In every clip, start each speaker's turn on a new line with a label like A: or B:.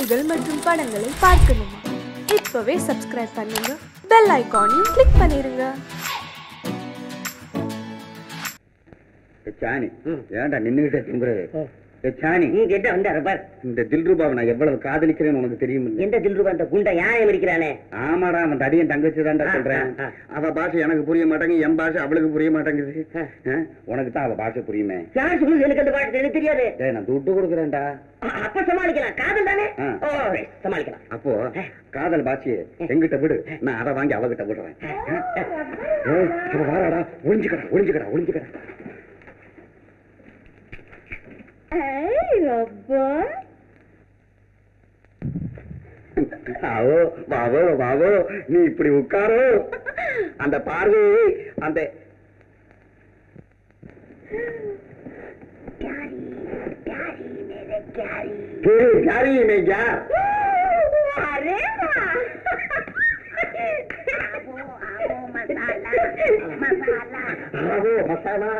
A: நிகழ்ச்சிகள் மற்றும் படங்களை பார்க்கணுமா இப்பவே சப்ஸ்கிரைப் பண்ணுங்க பெல் ஐகானையும் கிளிக் பண்ணிருங்க
B: சாணி ஏன்டா நின்னுகிட்டே திம்புறது சாணி
C: நீ கிட்ட வந்தாரு பார்
B: இந்த தில்ரூபாவை நான் எவ்வளவு காதலிக்கிறேன்னு உனக்கு தெரியும்
C: எந்த தில்ருபா அந்த குண்டை யானை இருக்கிறானே
B: ஆமாடா அவன் தடியன் தங்கச்சி தான்டா
C: ஆ,
B: சொல்றேன்
C: ஆ, ஆ.
B: அவ பாஷை எனக்கு புரிய மாட்டேங்குது என் பாஷை அவளுக்கு புரிய மாட்டேங்குது
C: ஆ.
B: ஆ? உனக்கு தான் அவ பாஷை புரியுமே
C: யார் சொல்லுது எனக்கு அந்த பாட்டு எனக்கு தெரியாது
B: டேய் நான் துட்டு கொடுக்குறேன்டா
C: அ- அப்ப சமாளிக்கலாம் காதல் தானே
B: ஆ.
C: ஓ right, சமாளிக்கலாம்
B: அப்போ காதல் பாஷையை எங்கிட்ட விடு நான் அதை வாங்கி அவகிட்ட விடுறேன் ஏய், அவ வாராடா ஒளிஞ்சுக்கடா ஒளிஞ்சுக்கடா ஒளிஞ்சுக்கடா ஆவோ வாவோ வாவோ நீ இப்படி உட்காரோ அந்த பார்வை அந்த तेरे प्यारी में क्या वो मसाला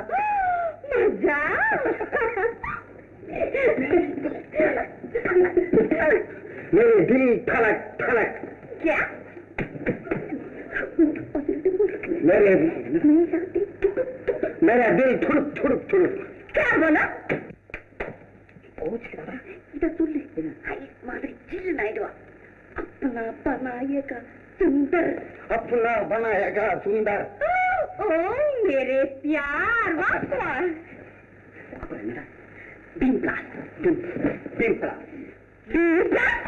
B: मेरे दिल ठलक ठलक मेरे मेरा दिल ठुड़क ठुड़क ठुड़क
C: இத சொல்லு ஐஸ் மாதிரி சில்லுன்னு ஆயிடுவா அப்பனா அப்பா நாயக்கா சுந்தர்
B: अपना बनाएगा सुंदर
C: ओ मेरे प्यार वाह
B: அப்புறம் என்னடா
C: बीम ब्लास्ट
B: பிம்பிளா
C: बीम ब्लास्ट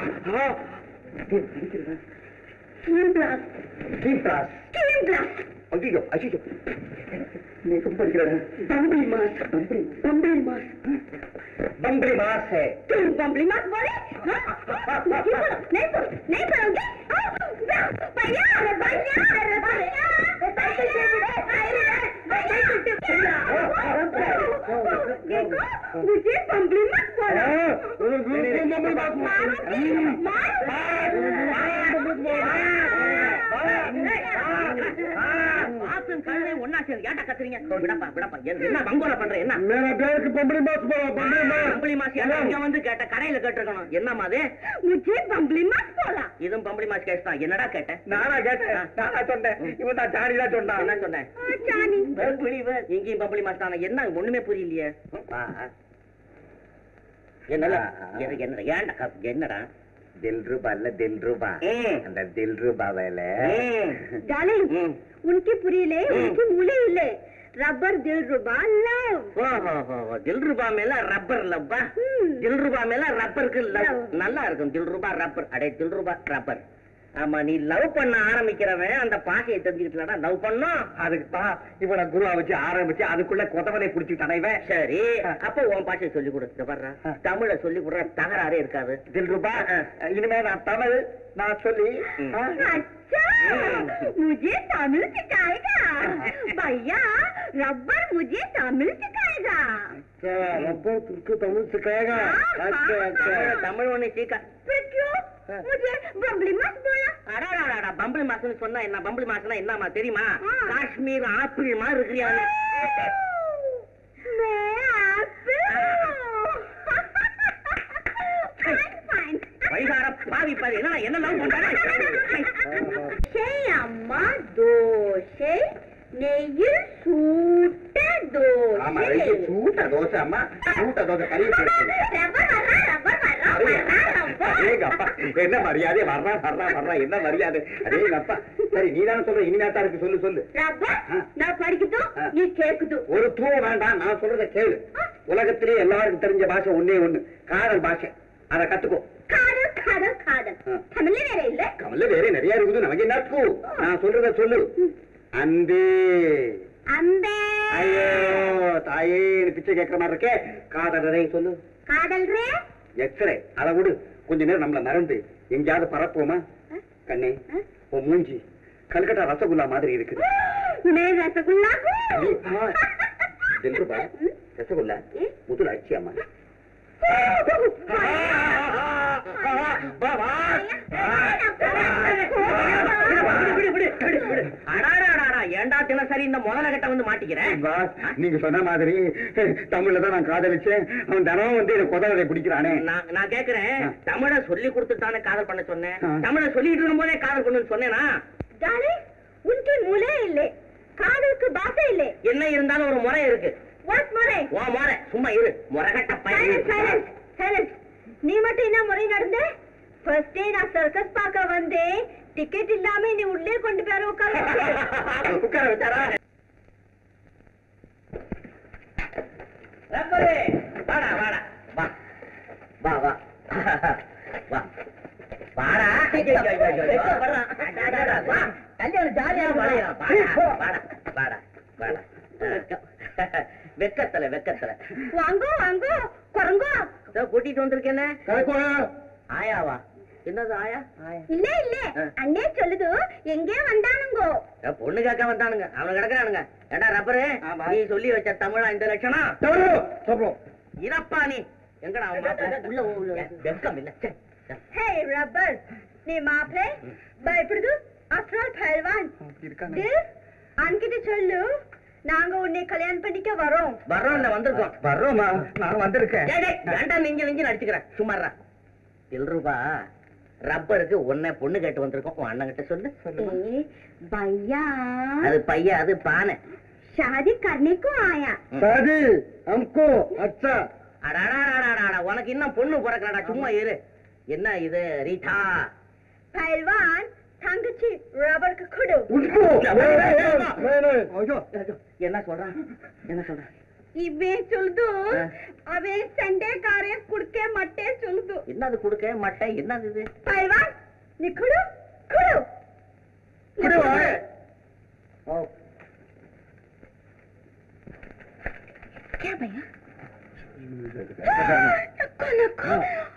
C: बीम ब्लास्ट
B: பிம்பிளா
C: बीम ब्लास्ट
B: ஐயோ ஐயோ நீ ரொம்ப படிக்கிறடா
C: बम्बली मास बम्बली मास
B: बम्बरी मास है
C: तुम बम्बली मास बोले हाँ? नहीं बोलो, नहीं बोलो, नहीं बोलोगे हाँ? भैया अरे भैया अरे भैया साइकिल से मुड़े, साइकिल से भैया। देखो मुझे बम्बली मास बोला ஒன்னா சேர்ந்து ஏன்டா கத்துறீங்க விடப்பா விடப்பா என்ன வங்கோல பண்ற என்ன
B: मेरा बेर की बम्बरी मास बोला बम्बरी मास
C: பம்பளி மாஸ் இங்க வந்து கேட்ட கடையில கேட்டிருக்கணும் என்னம்மா அது முझे பம்பளி மாஸ் போலாம் இதுவும் பம்பளி மாஸ் கேஸ் தான் என்னடா கேட்ட
B: நானா கேட்டேன் நானா சொன்னேன் இவன் தான் ஜானி தான் சொன்னான்
C: என்ன சொன்னேன் சாணி இங்கேயும் பம்பளி மாஸ் தானே என்ன ஒண்ணுமே புரியலையே வா. என்னல என்ன என்ன ஏன்டா க- என்னடா
B: தில் ரூபா இல்ல தில் ரூபா
C: ம்.
B: அந்த தில் ரூபாவில
D: डार्लिंग
C: ம்.
D: उनकी पुरीले
C: हम्म।
D: उनकी मुले इले रबर दिल रुबा लव
C: ஓஹோ தில் ரூபா மேல ரப்பர் லவ்வா
D: ம்.
C: தில் ரூபா மேல ரப்பருக்கு லவ்
D: Love.
C: நல்லா இருக்கும் தில் ரூபா ரப்பர் அடே தில் ரூபா ரப்பர் ஆமா நீ லவ் பண்ண ஆரம்பிக்கிறவன் அந்த பாஷையை தெரிஞ்சுக்கிட்டா லவ் பண்ணும்
B: அதுக்கு தான் இவனை குருவா வச்சு ஆரம்பிச்சு அதுக்குள்ள கொதவலை புடிச்சுட்டான இவன்
C: சரி அப்ப உன் பாஷையை சொல்லி கொடு வர்ற தமிழ சொல்லி கொடுற தகராறே இருக்காது
B: தில் ரூபா இனிமே நான் தமிழ் நான் சொல்லி
C: ம்.
B: ஆ,
D: अच्छा मुझे तमिल सिखाएगा भैया रबर मुझे तमिल सिखाएगा
B: अच्छा, रब्बर तुमको तमिल सिखाएगा
D: हाँ,
B: अच्छा
D: हाँ,
B: अच्छा
C: தமிழ் தமிழ் ஒண்ணு சீக்கா
D: फिर क्यों मुझे बम्बली मत बोला
C: அடாடாடா பம்பிள் மாசம்னு சொன்னா என்ன பம்பிள் மாசம்னா என்னமா தெரியுமா
D: ஆ.
C: காஷ்மீர் ஆப்பிள் மாதிரி இருக்கிறியான்னு
D: मैं एप्पल फाइन फाइन
C: வைகார பாவி பாவி என்ன என்ன லவ் பண்றாங்க
D: தோசை அம்மா தோசை நெய்யில் சூட்ட
B: ஆமா
D: தோசை
B: ரெண்டு சூட்ட தோசை அம்மா சூட்ட தோசை கறி போட்டு
D: ரப்பர் வர்றா ரப்பர் வர்றா வர்றா ரப்பர்
B: அடேங்க அப்பா என்ன மரியாதை வர்றா வர்றா வர்றா என்ன மரியாதை அடேங்க அப்பா சரி நீ தானே சொல்ற இனிமே தான் இருக்கு சொல்லு சொல்லு
D: ரப்பர்
B: ஆ.
D: நான் படிக்கட்டும்
B: ஆ.
D: நீ கேக்குதும்
B: ஒரு தூவ வேண்டாம் நான் சொல்றத கேளு உலகத்திலே எல்லாருக்கும் தெரிஞ்ச பாஷை ஒண்ணே ஒண்ணு காதல் பாஷை அதை கத்துக்கோ
D: காதல் காதல் காதல்
B: ஆ.
D: தமிழ்ல வேற இல்ல
B: கமல்ல வேற நிறைய இருக்குது நமக்கு என்ன இருக்கும் நான் சொல்றத சொல்லு அன்பே
D: அந்த
B: ஐயோ தாயே பிச்சை கேட்கற மாதிரி இருக்கே காதலரை சொல்லு
D: காதல் ரே
B: எக்ஸ்ரே அதை விடு கொஞ்ச நேரம் நம்மள மறந்து எங்கேயாவது பறப்போமா கண்ணே உன் மூஞ்சி கல்கட்டா ரசகுல்லா மாதிரி இருக்குது
D: மே ரசகுல்லா
B: தில்ருபா ரசகுல்லா முதல் அடிச்சி அம்மா
C: அடாடாடாடா ஏண்டா தினசரி
E: சரி இந்த முதல கிட்ட வந்து மாட்டிக்கிறேன்
B: பாஸ் நீங்க சொன்ன மாதிரி தமிழ்ல தான் நான் காதலிச்சேன் அவன் தினமும் வந்து எனக்கு குதவதை பிடிக்கிறானே
E: நான் நான் கேக்குறேன் தமிழ சொல்லி கொடுத்துட்டானே காதல் பண்ண சொன்னேன்
B: ஆ.
E: தமிழ சொல்லிட்டு இருக்கும் போதே காதல் பண்ணுன்னு சொன்னேனா
C: டார்லிங் உனக்கு மூளை இல்லை காதலுக்கு பாசை இல்லை
E: என்ன இருந்தாலும் ஒரு முறை இருக்கு
C: வாட் முறை
E: உன் முறை சும்மா இரு முறைகட்ட
C: சைலன்ஸ்
E: பையன்
C: சைலன்ஸ் சைலன்ஸ் நீ மட்டும் என்ன முறை நடந்த ஃபர்ஸ்ட் டே நான் சர்க்கஸ் பார்க்க வந்தேன் டிக்கெட் இல்லாம நீ உள்ளே கொண்டு போய் உட்கார
E: உட்கார வச்சாரா ரப்பரே வாடா வாடா வா வா வா வா வாடா ஐயோ, ஐயோ, ஐயோ, ஐயோ. அடடடடா, வா. கல்யாணம் ஜாலியா வளையலாம். வாடா, வாடா, வாடா, வாடா. வெக்கத்துல வெக்கத்துல
C: வாங்கோ வாங்கோ குரங்கோ
E: இதோ கூட்டிட்டு வந்திருக்கேனே ஆயாவா என்னது ஆயா ஆயா
C: இல்ல இல்ல
E: ஆ.
C: அண்ணே சொல்லுது எங்கே வந்தானுங்கோ
E: ஏ, பொண்ணு கேட்க வந்தானுங்க அவனுங்க கிடக்குறானுங்க ஏடா ரப்பரு
B: ஆமா.
E: நீ சொல்லி வச்ச தமிழா இந்த லட்சணம்
B: சொல்றோம்
E: இதப்பா நீ எங்கடா அவன் மாப்பிள்ளை? உள்ள போ, உள்ள போ. வெக்கம் இல்ல ச்சே, ச்சே.
C: ஹே ரப்பர் நீ மாப்பிளை பயப்படுது அஸ்ரால் பஹல்வான் தில் அன்கிட்ட சொல்லு நாங்க உன்னை கல்யாணம் பண்ணிக்க வரோம்
E: வர்றோம் இல்ல வந்திருக்கோம்
B: வர்றோமா நான் வந்திருக்கேன்
E: டேய், டேய், ஏன்டா நெஞ்சு நெஞ்சு அடிச்சுக்கிறேன் சும்மாறா ரூபா ரப்பருக்கு உன்னை பொண்ணு கேட்டு வந்திருக்கோம் உன் அண்ணன் கிட்ட சொல்லு
C: ए भैया
E: அது பையன் அது பானை
C: शादी करने को आया
B: சரி அம்கோ அச்சா
E: அடாடாடாடாடா உனக்கு இன்னும் பொண்ணு பிறக்கலடா சும்மா இரு என்ன இது ரீட்டா
C: पहलवान தங்கச்சி ரப்பர் குடு
B: உட்கோ
E: ஐயோ என்ன சொல்றான் என்ன சொல்றான்
C: இவன் சொல்லுது
E: ஆ.
C: அவன் சண்டைக்காரன் குடுக்க மட்டே சொல்லுது
E: என்னது கொடுக்க மட்டை என்னது இது
C: पहलवान நீ குடு குடு
E: ஓ
C: क्या भैया नको नको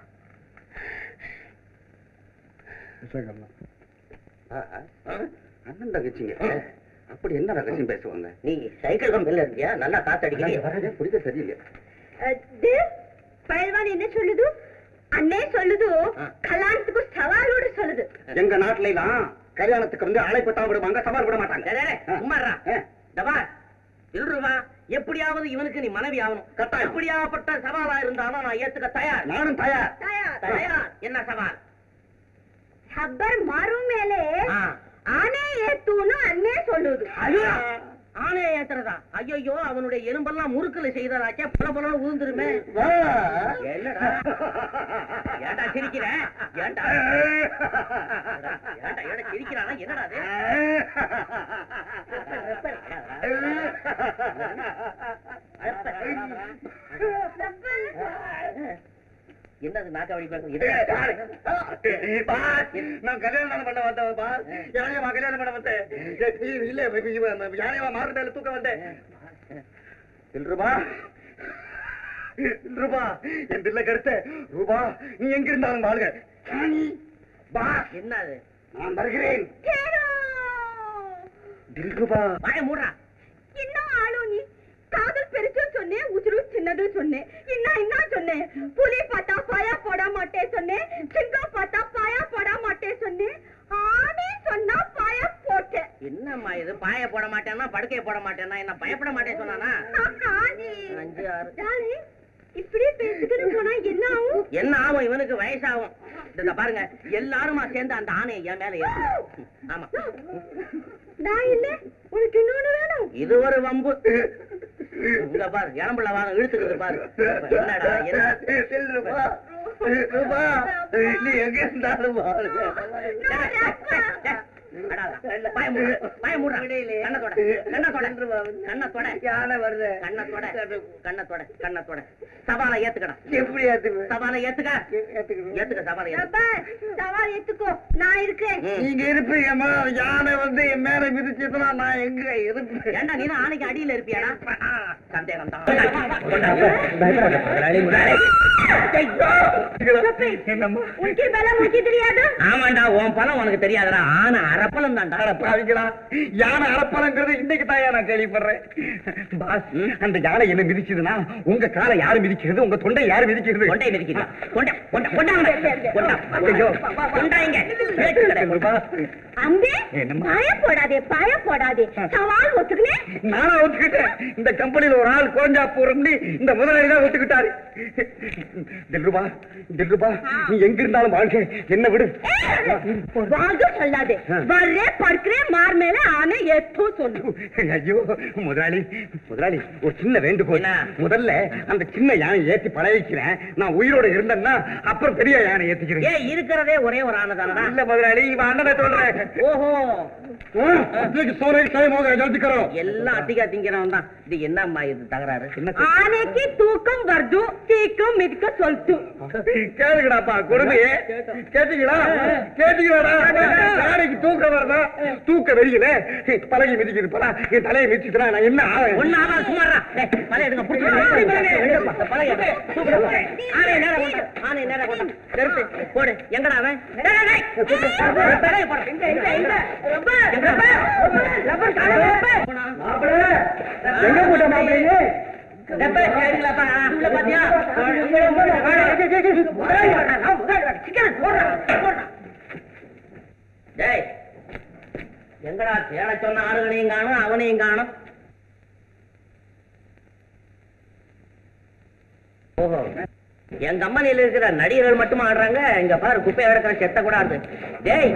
B: அண்ணன் தகச்சிங்க அப்படி என்ன ரகசியம் பேசுவாங்க
E: நீ சைக்கிள் கம்பில இருக்கியா நல்லா காத்தடிக்கிறீங்க
B: வரதே புரித சரியில்லை
C: தேவ் பயில்வான் என்ன சொல்லுது அண்ணே சொல்லுது
E: ஆ.
C: கல்யாணத்துக்கு சவாலோட சொல்லுது
B: எங்க நாட்டுல எல்லாம் கல்யாணத்துக்கு வந்து அழைப்பு தான் விடுவாங்க சவால் விட மாட்டாங்க
E: டேய், டேய், டேய், சும்மா இருடா.
B: ஆ.
E: டபா, சொல்றா எப்படியாவது இவனுக்கு நீ மனைவி ஆகணும்
B: கட்டாயம்.
E: எப்படியாப்பட்ட சவாலா இருந்தாலும் நான் ஏத்துக்க தயார்
B: நானும் தயார்
C: தயார்
E: தயார் என்ன சவால்
C: ஹப்பர் மாறும் மேலே
E: ஆ.
C: ஆனே ஏத்துன்னு அண்ணே சொல்லுது
E: ஐயோ ஆனே ஏத்துறதா ஐயோ அவனுடைய எலும்பெல்லாம் முறுக்குல செய்ததாச்சே பல பலன்னு உதிர்ந்துருமே என்னடா ஏன்டா சிரிக்கிற ஏன்டா ஏன்டா ஏன்டா சிரிக்கிறானா என்னடா அது என்னது நாக்காவடி
B: நான் கல்யாணம் பண்ண வந்தேன் பா யானையமா கல்யாணம் பண்ண வந்தேன் இல்ல யானையமா மாறுதல தூக்க வந்தேன் ரூபா ரூபா என் பிள்ளை கருத்த ரூபா நீ எங்க இருந்தாலும் வாழ்க சாணி, பா
E: என்னது
B: நான் வருகிறேன்
C: கேளு.
B: தில்ருபா
E: வாய மூடுறா
C: இன்னும் ஆளு நீ காதல் பெருசும் சொன்னேன் உசுரு சின்னதும் சொன்னேன் இன்னும் என்ன சொன்னேன் புலி பார்த்தா பாயா போட மாட்டேன் சொன்னேன் சிங்கம் பார்த்தா பாயா போட மாட்டேன் சொன்னேன் ஆனே சொன்னா பாயா போட்டேன்
E: என்னம்மா இது பாய போட மாட்டேன்னா படுக்கைய போட மாட்டேன்னா என்ன பயப்பட மாட்டேன் சொன்னானா
C: ஆனே.
E: அஞ்சு, ஆறு.
C: டார்லிங், இப்படியே பேசிக்கிட்டு போனா என்ன ஆகும்
E: என்ன ஆகும் இவனுக்கு வயசாகும் இந்த பாருங்க எல்லாருமா சேர்ந்து அந்த ஆணையை என் மேல ஏத்து ஆமா
C: நான் இல்ல உனக்கு இன்னொன்னு வேணும்
E: இது ஒரு வம்பு இங்க பாரு இளம்புல வாங்க இழுத்துக்குது பாரு என்னடா என்ன
B: ரூபா ரூபா நீ எங்க இருந்தாலும் வாழ்க
E: அடா, வாய மூடு, வாய மூடுறா. கண்ணத்தோட, கண்ணத்தோட, கண்ணத்தோட,
B: யானை வருது
E: கண்ணத்தோட, கண்ணத்தோட, கண்ணத்தோட. சவாலை ஏத்துக்கடா
B: எப்படி ஏத்துக்குவேன்
E: சவாலை ஏத்துக்க
B: ஏத்துக்குவேன்
E: ஏத்துக்க சவாலை ஏத்துக்க
C: அப்பா சவால் எடுத்துக்கோ நான் இருக்கேன்
E: ம்.
B: நீங்க இருப்பீங்கம்மா யானை வந்து என் மேல மிதிச்சதுன்னா நான் எங்க இருப்பேன்
E: ஏண்டா நீ ஆணைக்கு அடியில இருப்பியாடா சந்தேகம் தான்
B: என்னம்மா
C: உனக்கு பலம் உனக்கு தெரியாது
E: ஆமாண்டா உன் பலம் உனக்கு தெரியாதடா ஆனை அரை அரப்பலம் தான்டா
B: அட பாவிங்களா யானை அரப்பலங்கிறது இன்னைக்கு தான் நான் கேள்விப்படுறேன் பாஸ் அந்த யானை என்ன மிதிச்சதுன்னா உங்க காலை யாரு மிதிக்கிறது உங்க தொண்டை யாரு மிதிக்கிறது
E: கொண்டை மிதிக்கிறா கொண்டா கொண்டா கொண்டா கொண்டா
B: ஐயோ.
E: கொண்டா இங்க
B: பாஸ்,
C: அம்பே
B: என்னம்மா?
C: பாய போடாதே பாய போடாதே சவால் ஒத்துக்கலே
B: நானா ஒத்துக்கிட்டேன் இந்த கம்பெனில ஒரு ஆள் குறைஞ்சா போறோம்னு இந்த முதலாளி தான் ஒத்துக்கிட்டாரு தில்ருபா தில்ருபா நீ எங்க இருந்தாலும் வாழ்க்கை என்ன விடு
C: வாங்க சொல்லாதே
B: ஆ.
C: வர்றே படுக்கிறே மார் மேல ஆனை எத்தோ சொல்லு
B: ஐயோ முதலாளி முதலாளி ஒரு சின்ன வேண்டுகோள்
E: என்ன?
B: முதல்ல அந்த சின்ன யானை ஏத்தி பழகிக்கிறேன் நான் உயிரோட இருந்தேன்னா அப்புறம் பெரிய யானை ஏத்திக்கிறேன்
E: ஏன் இருக்கிறதே ஒரே ஒரு ஆணை தானடா
B: இல்ல முதலாளி இவன் அண்ணனை சொல்றேன்
E: ஓஹோ
B: சோரை டைம் ஜல்தி கரோ
E: எல்லாம் அதிகா திங்கிறவன் தான் இது என்னம்மா இது தகராறு
C: ஆனைக்கு தூக்கம் வருது சீக்கிரம் மிதிக்க சொல்லிட்டு
B: கேளுங்கடாப்பா கொடுமையே கேட்டீங்களா கேட்டீங்களாடா யானைக்கு தூக்கம் வருதா தூக்க வெறியில பழகி மிதிக்குது பலா என் தலையை மிதிச்சுட்டா நான் என்ன ஆவேன்
E: ஒண்ணு ஆனா சுமாரா பழைய எடுங்க புடிச்சு பழைய ஆனை நேரம் கொண்டா ஆனை நேரம் கொண்டா நெருப்பு போடு எங்கடா அவன் டேய், டேய், டேய். தலையை போடு. எங்க, எங்க, எங்க? எங்க? ரப்பர் காணோம், ரப்பர்.
B: எங்க போட்ட மாப்பிள்ளையே
E: ரப்பர் கேளுங்களாப்பா? உள்ள பாத்தியா? சிக்கன் போடுறா, போடுறா. டேய், எங்கடா தேட சொன்ன ஆளுகளையும் காணும் அவனையும் காணும் ஓஹோ என் கம்பெனியில இருக்கிற நடிகர்கள் மட்டும் ஆடுறாங்க இங்க பாரு குப்பையை கிடக்கிற செத்த கூட ஆடுது டேய்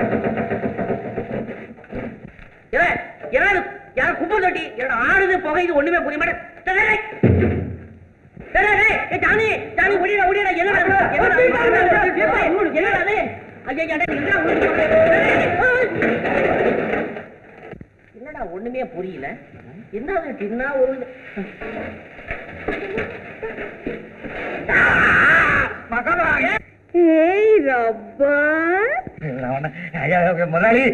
E: இவன், யாரு யார் குப்பை தொட்டி என்னடா ஆடுது புகையுது ஒண்ணுமே புரிய மாட்டேன் டேய், டேய், டேய். டேய், டேய், ஏய், ஜானி, ஜானி, ஓடிடா, ஓடிடா, என்னடா இது? என்னடா இது? ஏப்பா, என்னடா என்னடா இது? ஐயையோ, டேய், என்னடா ஓடுது? என்னடா ஒண்ணுமே புரியல என்ன அது தின்னா ஒரு
C: ஏய் ரப்பர்
B: முதலாளி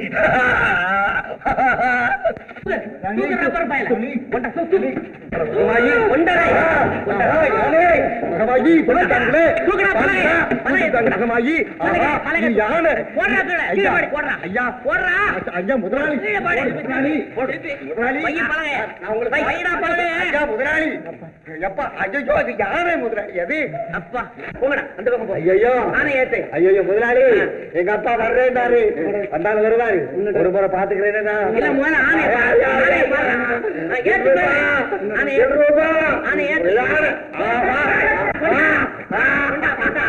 E: தூக்கு ரப்பர் பயல. கொண்டா, தூக்கு.
B: ரகமாயி,
E: கொண்டடா.
B: யானை, ரகமாயி, கொண்டுட்டாங்களே.
E: தூக்குடா, பலகை, பலகை.
B: கொண்டுட்டாங்க, ரகமாயி.
E: பலகை,
B: ஆஹா,
E: பலகை.
B: இது யானை.
E: போடுறா கீழே, கீழே
B: ஐயா,
E: போடு, போடுறா.
B: ஐயா,
E: போடுறா.
B: ஐயா, முதலாளி.
E: கீழே போடு.
B: முதலாளி,
E: போடு.
B: முதலாளி.
E: வையி பலகை.
B: நான் உங்களுக்கு
E: வை, வைடா பலகை.
B: ஐயா, முதலாளி. எப்பா, ஐயையோ, அது யானை முதலாளி, அது.
E: அப்பா போங்கடா அந்த பக்கம் போ
B: ஐயையோ.
E: நானே ஏத்து
B: ஐயையோ, முதலாளி எங்க அப்பா வர்றேன்னாரு வந்தாலும் வருவாரு ஒரு முறை பாத்துக்கிறேன்
E: இல்ல முதல்ல ஆணைய பாரு ஆணைய பாரு நான் ஏத்து பாரு ஆணைய ஏத்து ஆணைய ஏத்து கொண்டா பாத்தா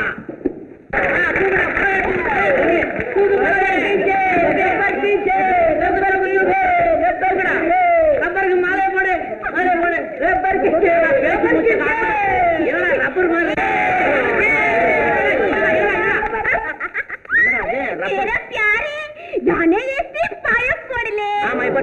C: तेरा प्यारे जाने ऐसे पाया पड़ ले
E: ஆமா இப்ப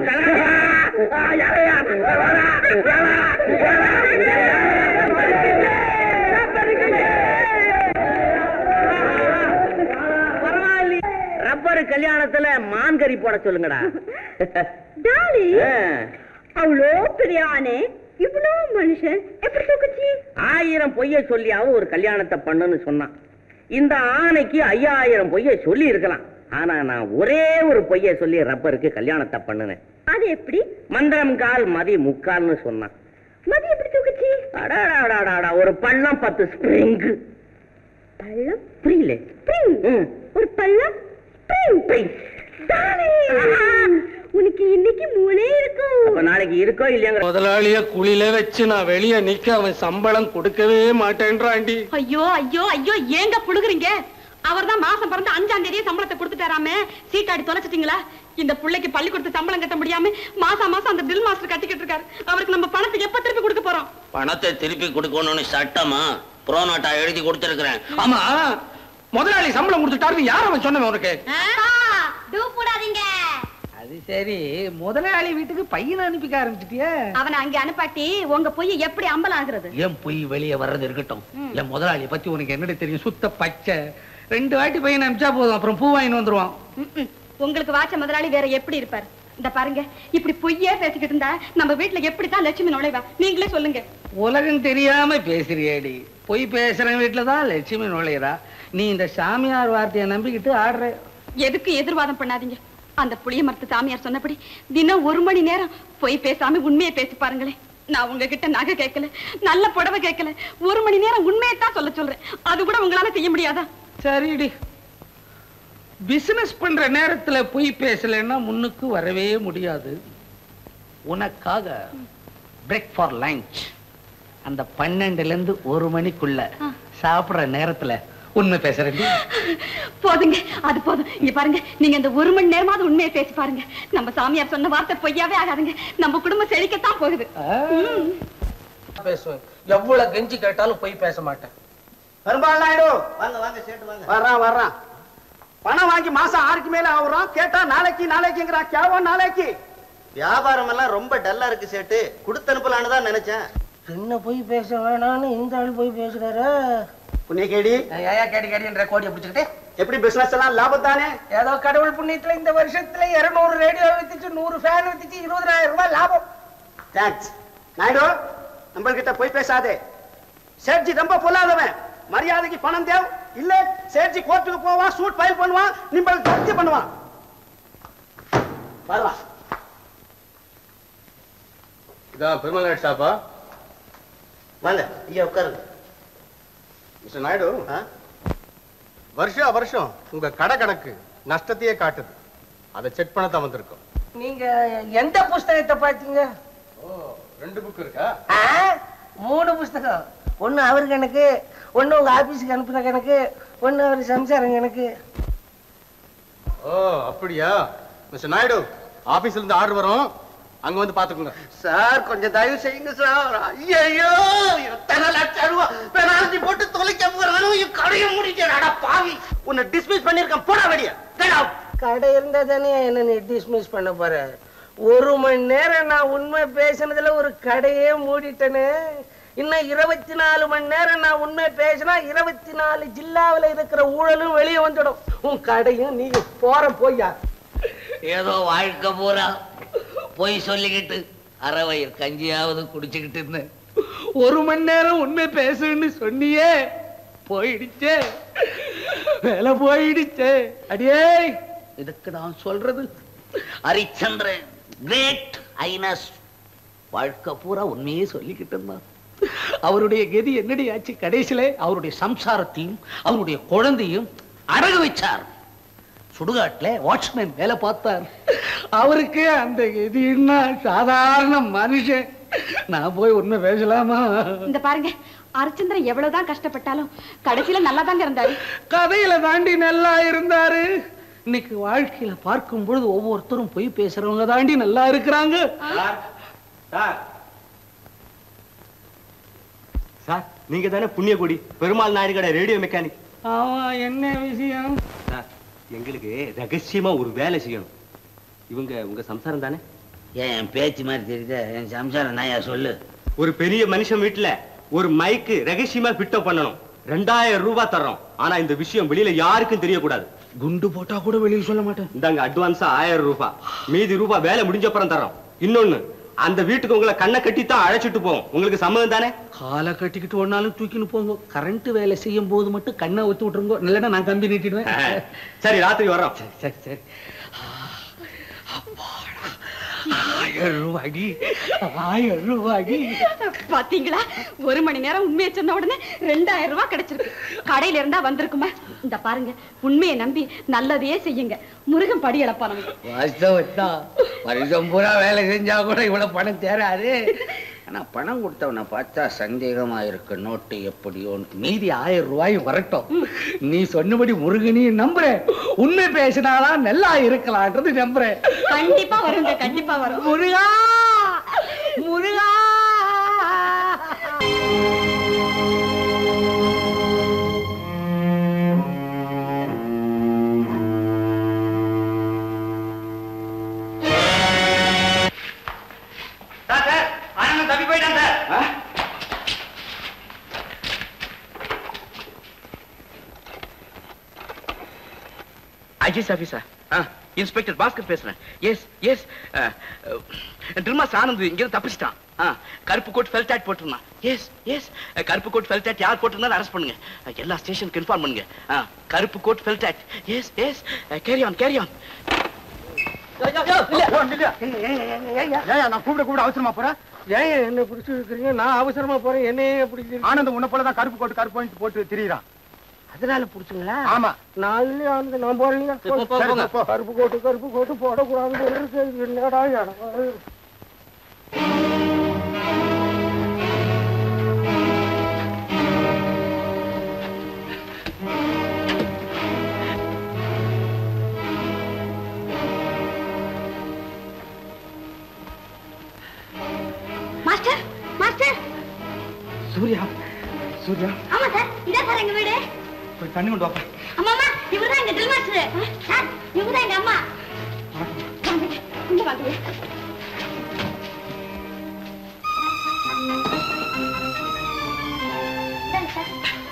E: ரப்பர் கல்யாணத்துல மான்கறி போட சொல்லுங்கடா
C: டாலி
E: ஆ.
C: அவ்வளோ பெரிய ஆனே இவ்வளோ மனுஷன் எப்படி தூக்குச்சு
E: ஆயிரம் பொய்ய சொல்லியாவும் ஒரு கல்யாணத்தை பண்ணுன்னு சொன்னான் இந்த ஆணைக்கு ஐயாயிரம் பொய்ய சொல்லி இருக்கலாம் ஆனா நான் ஒரே ஒரு பொய்ய சொல்லி ரப்பருக்கு கல்யாணத்தை பண்ணுனேன்
C: அது எப்படி
E: மந்திரம் கால் மதி முக்கால்னு சொன்னான்
C: மதி எப்படி தூக்குச்சு
E: அடாடாடாடாடா, ஒரு பள்ளம் பத்து ஸ்ப்ரிங்
C: பள்ளம்
E: புரியல
C: ஸ்ப்ரிங்
E: ம்.
C: ஒரு பள்ளம் ஸ்ப்ரிங்
E: ஸ்ப்ரிங்.
C: டாலி உனக்கு இன்னைக்கு மூளை இருக்கும்
E: அப்ப நாளைக்கு இருக்கோ இல்லையாங்கிற
F: முதலாளிய குழியில வச்சு நான் வெளிய நிக்க அவன் சம்பளம் கொடுக்கவே மாட்டேன்றாண்டி
G: ஐயோ ஐயோ ஐயோ ஏங்க புழுகுறீங்க அவர்தான் மாசம் பிறந்து அஞ்சாம் தேதியே சம்பளத்தை கொடுத்துட்டாராமே சீட்டாடி தொலைச்சிட்டீங்களா இந்த பிள்ளைக்கு பள்ளிக்கூடத்து சம்பளம் கட்ட முடியாம மாசம் மாசம் அந்த பில் மாஸ்டர் கட்டிக்கிட்டு இருக்காரு அவருக்கு நம்ம பணத்தை எப்ப திருப்பி கொடுக்க போறோம்
H: பணத்தை திருப்பி கொடுக்கணும்னு சட்டமா புரோனோட்டா எழுதி கொடுத்திருக்கிறேன்
F: ஆமா முதலாளி சம்பளம் கொடுத்துட்டாருன்னு யார் அவன் சொன்னவன் உனக்கு
G: போடாதீங்க
I: அது சரி முதலாளி வீட்டுக்கு பையனை அனுப்பிக்க ஆரம்பிச்சிட்டியா
G: அவனை அங்க அனுப்பாட்டி உங்க பொய் எப்படி அம்பலம் ஆகுறது
I: ஏன் பொய் வெளியே வர்றது இருக்கட்டும் என் முதலாளியை பத்தி உனக்கு என்னடி தெரியும் சுத்த பச்சை ரெண்டு வாட்டி பையனை அனுப்பிச்சா போதும் அப்புறம் பூ வாங்கிட்டு வந்துருவான்
G: ம்ம். உங்களுக்கு வாச்ச முதலாளி வேற எப்படி இருப்பார் இந்த பாருங்க இப்படி பொய்யே பேசிக்கிட்டு இருந்தா நம்ம வீட்டுல எப்படித்தான் லட்சுமி நுழைவா நீங்களே சொல்லுங்க
I: உலகம் தெரியாம பேசுறியேடி பொய் பேசுறவன் வீட்டுல தான் லட்சுமி நுழையிறா நீ இந்த சாமியார் வார்த்தையை நம்பிக்கிட்டு ஆடுற
G: எதுக்கு எதிர்வாதம் பண்ணாதீங்க அந்த புளிய மரத்து சாமியார் சொன்னபடி தினம் ஒரு மணி நேரம் போய் பேசாம உண்மையை பேசி பாருங்களேன் நான் உங்ககிட்ட நகை கேட்கல நல்ல புடவை கேட்கல ஒரு மணி நேரம் உண்மையை தான் சொல்ல சொல்றேன் அது கூட உங்களால செய்ய முடியாதா
I: சரிடி பிசினஸ் பண்ற நேரத்துல போய் பேசலைன்னா முன்னுக்கு வரவே முடியாது உனக்காக பிரேக் ஃபார் லஞ்ச் அந்த பன்னெண்டுல இருந்து ஒரு மணிக்குள்ள சாப்பிடுற நேரத்துல உண்மை பேசுறேன்
G: போதுங்க அது போதும் இங்க பாருங்க நீங்க இந்த ஒரு மணி நேரமாவது உண்மையை பேசி பாருங்க நம்ம சாமியார் சொன்ன வார்த்தை பொய்யாவே ஆகாதுங்க நம்ம குடும்பம் செழிக்கத்தான் போகுது ம்.
I: பேசுவேன் எவ்வளவு கெஞ்சி கேட்டாலும் போய் பேச மாட்டேன்
B: பெரும்பாலும் நாயுடு
E: வாங்க வாங்க சேட்டு வாங்க
B: வர்றான் வர்றான் பணம் வாங்கி மாசம் ஆறுக்கு மேல ஆகுறான் கேட்டா நாளைக்கு நாளைக்குங்கிறான் கேவோ நாளைக்கு
E: வியாபாரம் எல்லாம் ரொம்ப டல்லா இருக்கு சேட்டு கொடுத்து அனுப்பலான்னு தான் நினைச்சேன்
I: என்ன போய் பேச வேணாம்னு இந்த ஆள் போய் பேசுறாரு
B: புண்ணியகேடி
I: ஏயா கேடி கேடின்ற கோடியை பிடிச்சிக்கிட்டு
B: எப்படி பிசினஸ் எல்லாம் லாபம் தானே
I: ஏதோ கடவுள் புண்ணியத்துல இந்த வருஷத்துல இருநூறு ரேடியோ வித்துச்சு நூறு ஃபேன் வித்துச்சு இருபதாயிரம் ரூபாய் லாபம்
B: தேங்க்ஸ் நாயுடு நம்மள்கிட்ட போய் பேசாதே சேட்ஜி ரொம்ப பொல்லாதவன் மரியாதைக்கு பணம் தேவ் இல்ல சேட்ஜி கோர்ட்டுக்கு போவான் சூட் ஃபைல் பண்ணுவான் நிம்பள் ஜப்தி பண்ணுவான் வரலாம்
J: இதான் பெருமாள் நாயுடு ஷாப்பா
E: வாங்க ஐயா உட்காருங்க
J: மிஸ்டர் நாயுடு
E: ஆ?
J: வருஷா வருஷம் உங்க கடை கணக்கு நஷ்டத்தையே காட்டுது அதை செக் பண்ண தான் வந்திருக்கோம்
I: நீங்க எந்த புஸ்தகத்தை பாத்தீங்க
J: ரெண்டு புக் இருக்கா
I: ஆ, மூணு புஸ்தகம் ஒண்ணு அவர் கணக்கு ஒண்ணு உங்க ஆபீஸுக்கு அனுப்புன கணக்கு ஒண்ணு அவர் சம்சாரம் கணக்கு
J: ஓ அப்படியா மிஸ்டர் நாயுடு ஆபீஸ்ல இருந்து ஆர்டர் வரும் அங்க வந்து பாத்துக்கோங்க
E: சார் கொஞ்சம் தயவு செய்யுங்க சார் ஐயோ எத்தனை லட்சம் ரூபா பெனால்டி போட்டு தொலைக்க போறானு கடையை முடிக்கிறாடா பாவி உன்னை டிஸ்மிஸ் பண்ணிருக்கேன் போடா வெளிய Get out.
I: கடை இருந்தா தானே என்ன நீ டிஸ்மிஸ் பண்ண போற ஒரு மணி நேரம் நான் உண்மை பேசினதுல ஒரு கடையே மூடிட்டேனே இன்னும் இருபத்தி நாலு மணி நேரம் நான் உண்மை பேசினா இருபத்தி நாலு ஜில்லாவுல இருக்கிற ஊழலும் வெளியே வந்துடும் உன் கடையும் நீங்க போற போய்யா
K: ஏதோ வாழ்க்கை பூரா பொய் சொல்லிக்கிட்டு அறவயிர் கஞ்சியாவது குடிச்சுக்கிட்டு இருந்தேன்
I: ஒரு மணி நேரம் உண்மை பேசுன்னு சொன்னியே போயிடுச்சே வேலை போயிடுச்சே அடியே
K: இதுக்கு நான் சொல்றது ஹரிச்சந்திரன் கிரேட் ஐனஸ் வாழ்க்கை பூரா உண்மையே சொல்லிக்கிட்டு இருந்தான்
I: அவருடைய கதி என்னடி ஆச்சு கடைசியில அவருடைய சம்சாரத்தையும் அவருடைய குழந்தையும் அடகு வச்சார் சுடுகாட்டுல வாட்ச்மேன் வேலை பார்த்தார் அவருக்கு அந்த கதின்னா சாதாரண மனுஷன் நான் போய் உண்மை பேசலாமா
G: இந்த பாருங்க அரிச்சந்திரன் எவ்வளவுதான் கஷ்டப்பட்டாலும் கடைசியில நல்லா தாங்க இருந்தாரு
I: கதையில தாண்டி நல்லா இருந்தாரு இன்னைக்கு வாழ்க்கையில பார்க்கும் பொழுது ஒவ்வொருத்தரும் போய் பேசுறவங்க தாண்டி நல்லா இருக்கிறாங்க
J: சார் நீங்க தானே புண்ணியகுடி பெருமாள் நாயுடு கடை ரேடியோ மெக்கானிக்
I: ஆமா என்ன விஷயம்
J: சார் எங்களுக்கு ரகசியமா ஒரு வேலை செய்யணும் இவங்க உங்க சம்சாரம் தானே
K: ஏன் என் பேச்சு மாதிரி தெரியுதா என் சம்சாரம் நாயா சொல்லு
J: ஒரு பெரிய மனுஷன் வீட்டுல ஒரு மைக்கு ரகசியமா ஃபிட்டப் பண்ணணும் ரெண்டாயிரம் ரூபாய் தர்றோம் ஆனா இந்த விஷயம் வெளியில யாருக்கும் தெரியக்கூடாது
I: குண்டு போட்டா கூட வெளியே சொல்ல மாட்டேன்
J: இந்தாங்க அட்வான்ஸா ஆயிரம் ரூபாய் மீதி ரூபாய் வேலை முடிஞ்ச அப்புறம் தர்றோம் இன்னொன்னு அந்த வீட்டுக்கு உங்களை கண்ணை கட்டி தான் அழைச்சிட்டு போவோம் உங்களுக்கு சம்மதம் தானே
I: காலை கட்டிக்கிட்டு ஒன்னாலும் தூக்கின்னு போங்க கரண்ட் வேலை செய்யும் போது மட்டும் கண்ணை ஒத்து விட்டுருங்க இல்லைன்னா நான் கம்பி நீட்டிடுவேன்
J: சரி ராத்திரி வர்றோம்
I: சரி சரி அப்பாடா. ஆயிரம் ரூபாடி ஆயிரம் ரூபாடி
G: பாத்தீங்களா ஒரு மணி நேரம் உண்மையை சொன்ன உடனே ரெண்டாயிரம் ரூபாய் கிடைச்சிருக்கு கடையில இருந்தா வந்திருக்குமா இந்த பாருங்க உண்மையை நம்பி நல்லதையே செய்யுங்க முருகன் படி இழப்பா நமக்கு
K: வாஸ்தவம் தான் வருஷம் பூரா வேலை செஞ்சா கூட இவ்வளவு பணம் தேராது ஆனா பணம் கொடுத்தவனை பார்த்தா சந்தேகமா இருக்கு நோட்டு எப்படியோன்னு
I: மீதி ஆயிரம் ரூபாயும் வரட்டும் நீ சொன்னபடி முருகனையும் நம்புறேன் உண்மை பேசினாதான் நல்லா இருக்கலான்றது நம்புறேன்
G: கண்டிப்பா வருங்க கண்டிப்பா வரும்
I: முருகா முருகா
J: தப்பி போயிட்டான் சார்
L: ஐஜிஎஸ் ஆபீஸா இன்ஸ்பெக்டர் பாஸ்கர் பேசுறேன் எஸ் எஸ் ட்ரில்மாஸ் ஆனந்த் இங்க தப்பிச்சிட்டான் ஆ, கருப்பு கோட் ஃபெல்ட் ஆட் போட்டிருந்தான் எஸ் எஸ் கருப்பு கோட் ஃபெல்ட் ஆட் யார் போட்டிருந்தாலும் அரெஸ்ட் பண்ணுங்க அஹ், எல்லா ஸ்டேஷனுக்கு இன்ஃபார்ம் பண்ணுங்க ஆ, கருப்பு coat felt hat yes yes carry on carry on
B: நான் கூப்பிட கூப்பிட அவசரமா போறேன்
I: ஏன் என்ன பிடிச்சி இருக்கிறீங்க நான் அவசரமா போறேன் என்னையே பிடிக்கிறீங்க
B: ஆனந்த் உன்னை போல தான் கருப்பு கோட்டு கருப்பு பாயிண்ட் போட்டு திரியிறான்
I: அதனால பிடிச்சுங்களா
B: ஆமா
I: நான் இல்லையா ஆனந்த் நான் போறேன்
B: போ, போ, போங்க.
I: கருப்பு கோட்டு கருப்பு கோட்டு போடக்கூடாது என்னடா இடம்
C: மாஸ்டர் மாஸ்டர்
B: சூர்யா சூர்யா
C: ஆமா சார் இதான் சார் எங்க வீடு
B: போய் தண்ணி கொண்டு வாப்பா
C: அம்மா அம்மா இவர்தான் எங்க ட்ரில் மாஸ்டர் சார் இவர்தான் எங்க அம்மா வாங்க, இங்க வாங்க இந்தாங்க சார்.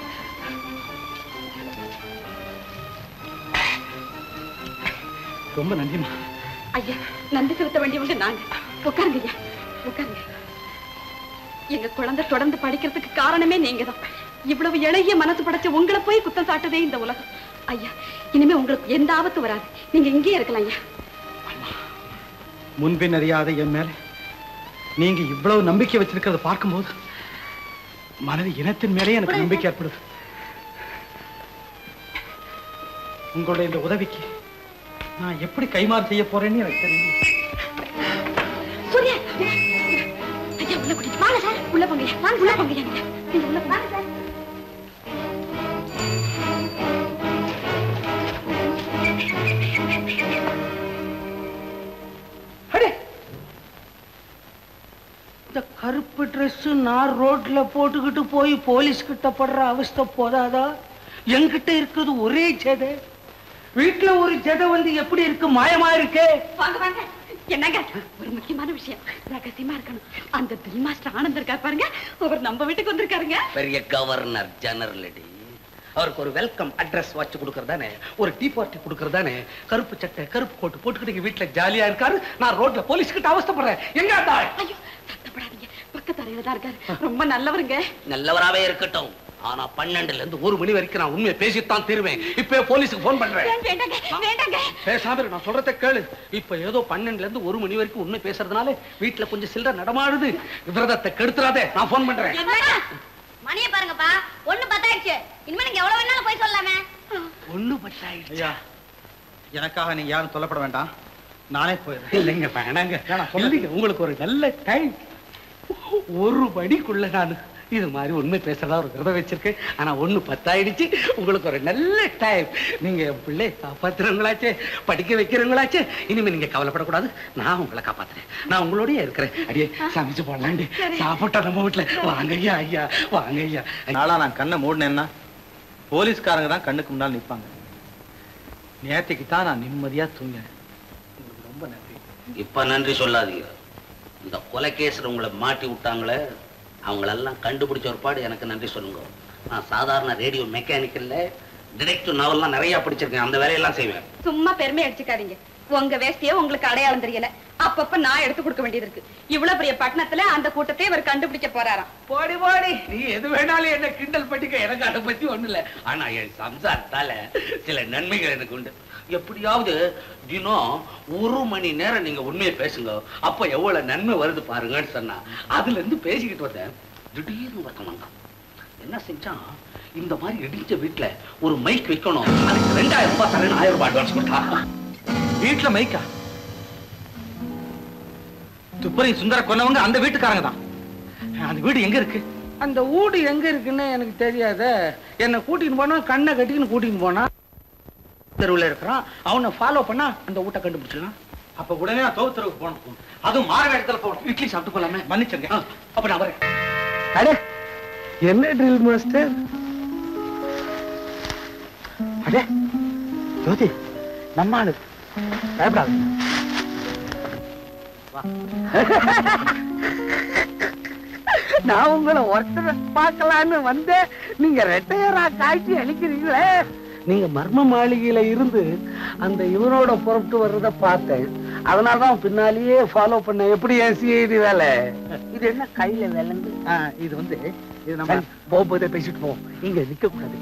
B: ரொம்ப நன்றிமா
G: ஐயா நன்றி செலுத்த வேண்டியவங்க நாங்க உட்காருங்க ஐயா உட்காருங்க எங்க குழந்தை தொடர்ந்து படிக்கிறதுக்கு காரணமே நீங்க தான் இவ்வளவு இளைய மனசு படைச்ச உங்களை போய் குத்தம் சாட்டுதே இந்த உலகம் ஐயா இனிமே உங்களுக்கு எந்த ஆபத்து வராது நீங்க இங்கேயே இருக்கலாம் ஐயா
B: முன்பின் அறியாத என் மேல நீங்க இவ்வளவு நம்பிக்கை வச்சிருக்கிறத பார்க்கும்போது மனது இனத்தின் மேலே எனக்கு நம்பிக்கை ஏற்படுது உங்களுடைய இந்த உதவிக்கு நான் எப்படி கைமாறு செய்ய போறேன்னு எனக்கு தெரியும்
G: சூர்யா ஐயா உள்ள கூட்டிட்டு வாங்க சார் உள்ள போங்க ஐயா. வாங்க உள்ள போங்க ஐயா நீங்க. நீங்க உள்ள வாங்க சார்
I: இந்த கருப்பு Dress நான் ரோட்ல போட்டுக்கிட்டு போய் போலீஸ் கிட்ட படுற அவஸ்தை போதாதா என்கிட்ட இருக்கிறது ஒரே ஜெதை வீட்டுல ஒரு ஜெதை வந்து எப்படி இருக்கு மாயமா இருக்கே
G: வாங்க வாங்க என்னங்க ஒரு முக்கியமான விஷயம் ரகசியமா இருக்கணும் அந்த ட்ரில் மாஸ்டர் ஆனந்த் இருக்கார் பாருங்க அவர் நம்ம வீட்டுக்கு வந்திருக்காருங்க
K: பெரிய கவர்னர் ஜெனரல் அவருக்கு ஒரு வெல்கம் அட்ரஸ் வச்சு கொடுக்கறதானே ஒரு டீ பார்ட்டி கொடுக்கறதானே கருப்பு சட்டை கருப்பு கோட்டு போட்டுக்கிட்டு இங்க வீட்டுல ஜாலியா இருக்காரு நான் ரோட்ல போலீஸ் கிட்ட அவஸ்தைப்படுறேன் எங்க அந்த ஆள்?
G: ஐயோ சத்தப்படாதீங்க பக்கத்து அறையில தான் இருக்காரு ரொம்ப நல்லவருங்க
K: நல்லவராவே இருக்கட்டும் ஆனா பன்னெண்டுல இருந்து ஒரு மணி வரைக்கும் நான் உண்மையை பேசித்தான் தீருவேன் இப்ப போலீஸுக்கு போன் பண்றேன்
G: வேண்டாங்க வேண்டாங்க
K: பேசாம இரு, நான் சொல்றத கேளு இப்ப ஏதோ பன்னெண்டுல இருந்து ஒரு மணி வரைக்கும் உண்மை பேசுறதுனால வீட்டுல கொஞ்சம் சில்லற நடமாடுது விரதத்தை கெடுத்துறாதே நான் போன் பண்றேன்
C: மணியை பாருங்கப்பா ஒண்ணு பத்தாயிடுச்சு இனிமே நீங்க எவ்வளவு வேணாலும் போய் சொல்லலாமே
K: ஒண்ணு பட்டாயிடுச்சு
B: ஐயா எனக்காக நீங்க யாரும் சொல்லப்பட வேண்டாம் நானே போயிடுறேன்
K: இல்லைங்க வேணாங்க
B: வேணாம், சொல்லுங்க.
K: இல்லைங்க உங்களுக்கு ஒரு நல்ல டைம் ஒரு படிக்குள்ள நான் இது மாதிரி உண்மை பேசுறதா ஒரு விரதம் வச்சிருக்கேன் ஆனா ஒண்ணு பத்தாயிடுச்சு உங்களுக்கு ஒரு நல்ல டைம் நீங்க என் பிள்ளை காப்பாத்துறவங்களாச்சே படிக்க வைக்கிறவங்களாச்சே இனிமே நீங்க கவலைப்படக்கூடாது நான் உங்களை காப்பாத்துறேன் நான் உங்களோடய இருக்கிறேன் அடியே சமைச்சு போடலாண்டி சாப்பிட்டா நம்ம வீட்டுல வாங்க ஐயா ஐயா வாங்க ஐயா
B: நாளா நான் கண்ணை மூடினேன்னா போலீஸ்காரங்க தான் கண்ணுக்கு முன்னால் நிப்பாங்க நேற்றுக்கு தான் நான் நிம்மதியா தூங்கினேன் உங்களுக்கு ரொம்ப நன்றி
H: இப்ப நன்றி சொல்லாதீங்க இந்த கொலை கேஸ்ல உங்களை மாட்டி விட்டாங்களே அவங்களெல்லாம் கண்டுபிடிச்ச ஒரு பாடு எனக்கு நன்றி சொல்லுங்க நான் சாதாரண ரேடியோ மெக்கானிக்கல்ல டிடெக்டிவ் நாவல்லாம் நிறைய படிச்சிருக்கேன் அந்த வேலையெல்லாம் செய்வேன்
G: சும்மா பெருமை அடிச்சுக்காதீங்க உங்க வேஷ்டியே உங்களுக்கு அடையாளம் தெரியல அப்பப்ப நான் எடுத்து கொடுக்க வேண்டியது இருக்கு இவ்வளவு பெரிய பட்டணத்துல அந்த கூட்டத்தை இவர் கண்டுபிடிக்க போறாராம்
K: போடி போடி நீ எது வேணாலும் என்ன கிண்டல் பண்ணிக்க எனக்கு அதை பத்தி ஒண்ணு இல்ல ஆனா என் சம்சாரத்தால சில நன்மைகள் எனக்கு உண்டு எப்படியாவது தினம் ஒரு மணி நேரம் நீங்க உண்மையை பேசுங்க அப்ப எவ்வளவு நன்மை வருது பாருங்கன்னு சொன்னா அதுல இருந்து பேசிக்கிட்டு வந்தேன் திடீர்னு ஒருத்தன் வந்தான் என்ன செஞ்சான் இந்த மாதிரி இடிஞ்ச வீட்டுல ஒரு மைக் வைக்கணும் அதுக்கு ரெண்டாயிரம் ரூபாய் தரேன் ஆயிரம் ரூபாய் அட்வான்ஸ் கொடுத்தான்
B: வீட்டுல மைக்கா துப்பரி சுந்தர கொன்னவங்க அந்த வீட்டுக்காரங்க தான் அந்த வீடு எங்க இருக்கு
I: அந்த வீடு எங்க இருக்குன்னு எனக்கு தெரியாத என்னை கூட்டின்னு போனா கண்ணை கட்டின்னு கூட்டின்னு போனா தெருவில் இருக்கிறான் அவனை ஃபாலோ பண்ணா அந்த வீட்டை கண்டுபிடிச்சிடலாம்
B: அப்ப உடனே நான் தோத்துறவுக்கு போகணும் அதுவும் மாற இடத்துல போகணும்
K: இட்லி சாப்பிட்டு போலாமே
B: மன்னிச்சங்க
K: ஆ, அப்ப நான் வரேன்
I: அடே என்ன ட்ரில் மாஸ்டர் அடே ஜோதி நம்ம ஆளு பயப்படாத நான் உங்களை ஒருத்தரை பார்க்கலான்னு வந்தேன் நீங்க ரெட்டையரா காய்ச்சி அழிக்கிறீங்களே நீங்க மர்ம மாளிகையில இருந்து அந்த இவனோட புறப்பட்டு வர்றத பார்த்தேன் அதனாலதான் பின்னாலேயே ஃபாலோ பண்ண எப்படி என் சிஐடி வேலை இது என்ன கையில விளங்கு
B: இது வந்து இது நம்ம
I: போகும்போதே பேசிட்டு போவோம் இங்க நிக்க கூடாது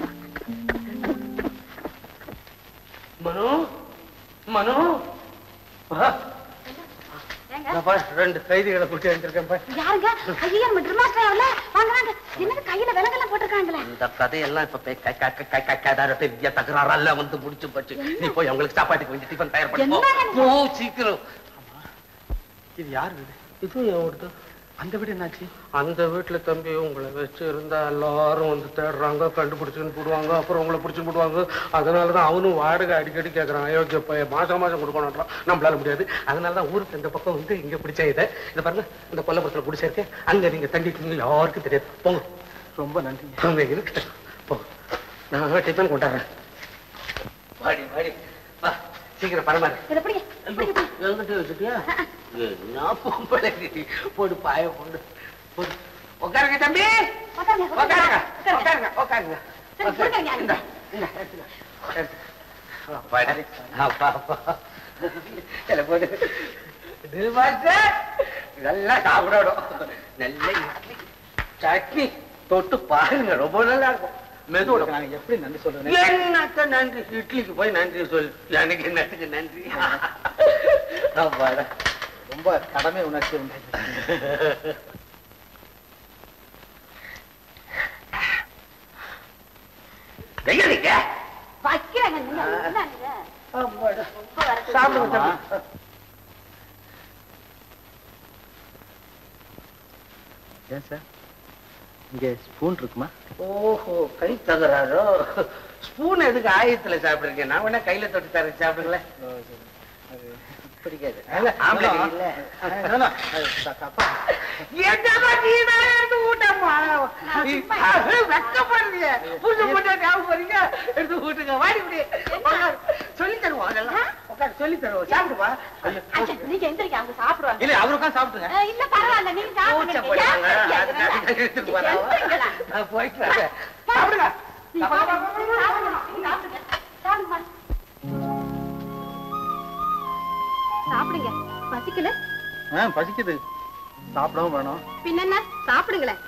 K: மனோ மனோ
I: அப்பா, ரெண்டு கைதிகளை கூட்டி வந்திருக்கேன்
G: யாருங்க ஐயா நம்ம ட்ரில் மாஸ்டர் ஆகல வாங்க வாங்க என்னது கையில விலங்கெல்லாம் போட்டிருக்காங்களே
H: இந்த கதையெல்லாம் இப்ப பெ- க- க- க- க- கதார பெரிய தகராறெல்லாம் வந்து முடிச்சு போச்சு நீ போய் அவங்களுக்கு சாப்பாட்டுக்கு வேண்டி டிஃபன் தயார் பண்ணி போ.
G: என்னங்க
H: போ சீக்கிரம்
I: இது யார் வீடு இது என் அந்த வீடு என்னாச்சு அந்த வீட்டுல தம்பி உங்களை வச்சு இருந்தா எல்லாரும் வந்து தேடுறாங்க கண்டுபிடிச்சுன்னு போடுவாங்க அப்புறம் உங்களை பிடிச்சு போடுவாங்க அதனாலதான் அவனும் வாடகை அடிக்கடி கேட்கறான் அயோக்கிய பையன் மாசம் மாசம் கொடுக்கணுன்றான் நம்மளால முடியாது அதனாலதான் ஊருக்கு இந்த பக்கம் வந்து இங்க பிடிச்ச இதை இதை பாருங்க இந்த கொல்லப்புறத்துல பிடிச்சிருக்கேன் அங்க நீங்க தண்டிட்டீங்க யாருக்கும் தெரியாது போங்க ரொம்ப நன்றி அவங்க இருக்கு போங்க நான் டிஃபன் கொண்டாடுறேன்
H: வாடி வாடி வா சீக்கிரம் பரமாறு
G: இதை பிடிங்க
H: எங்கிட்ட வச்சுட்டியா என்ன பொம்பளை நீ? போடு பாய போடு போடு உட்காருங்க தம்பி
G: உட்காருங்க,
H: உட்காருங்க
G: உட்காருங்க.
H: உட்காருங்க உட்காருங்க
G: சரி, கொடுங்க,
H: இந்தா, இந்தா, எடுத்துக்க. எடுத்துக்க. வாடி. அப்பா, அப்பா. இதுல போடு. இது பாத்து, நல்லா சாப்பிடணும் நல்ல இட்லி சட்னி தொட்டு பாருங்க ரொம்ப நல்லா இருக்கும் மெதுவோட
I: நாங்க எப்படி நன்றி சொல்றேன்
H: என்னத்த நன்றி இட்லிக்கு போய் நன்றி சொல் எனக்கு என்னத்துக்கு நன்றி அப்பாடா.
I: ரொம்ப கடமை உணர்ச்சி உண்டு
H: எங்க நீங்க
G: வைக்கிறேங்க நீங்க என்னங்க?
H: சாப்பிடுங்க தம்பி.
I: ஏன் சார் இங்க ஸ்பூன் இருக்குமா
H: ஓஹோ கை தகராறோ ஸ்பூன் எதுக்கு ஆயத்துல சாப்பிடுறீங்க நான் வேணா கையில தொட்டு தரேன் சாப்பிடுங்களேன் பிடிக்காது ஆம்பளை கை இல்ல என்னம்மா நீ தான் எடுத்து ஊட்டம்மா வெக்கப்படுறீங்க புரிஞ்சு போட்டு ஞாபகம் போறீங்க எடுத்து ஊட்டுங்க வாடி இப்படி சொல்லி தருவோம் அதெல்லாம் உட்காரு சொல்லி தருவோம் சாப்பிடுவா
G: ஐயா, நீங்க எந்திரிக்க அவங்க சாப்பிடுவாங்க
I: இல்ல அவருக்கா சாப்பிட்டுங்க
G: அஹ், இல்ல பரவாயில்ல நீங்க சாப்பிடுங்க
H: கூச்சப்படுவாங்க
G: ஏன்
H: அதுக்காக
G: கேக்குறீங்க?
H: எடுத்துட்டு போறாவா
G: எந்திரிங்களா?
H: நான் போயிட்டு வரேன் சாப்பிடுங்க
G: நீங்க சாப்பிடுங்க. சாப்பிடுங்க. சாப்பிடுங்க. சாப்பிடுங்க பசிக்கல
I: ஆ பசிக்குது சாப்பிடவும் வேணும்
G: பின்ன சாப்பிடுங்களேன்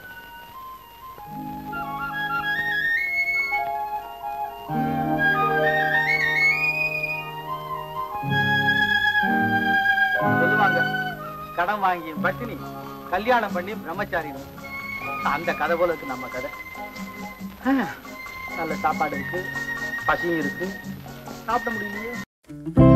I: சொல்லுவாங்க கடன் வாங்கி பட்டினி கல்யாணம் பண்ணி பிரம்மச்சாரி அந்த கதை போல இருக்கு நம்ம கதை ஆ, நல்ல சாப்பாடு இருக்கு பசியும் இருக்கு சாப்பிட முடியலையே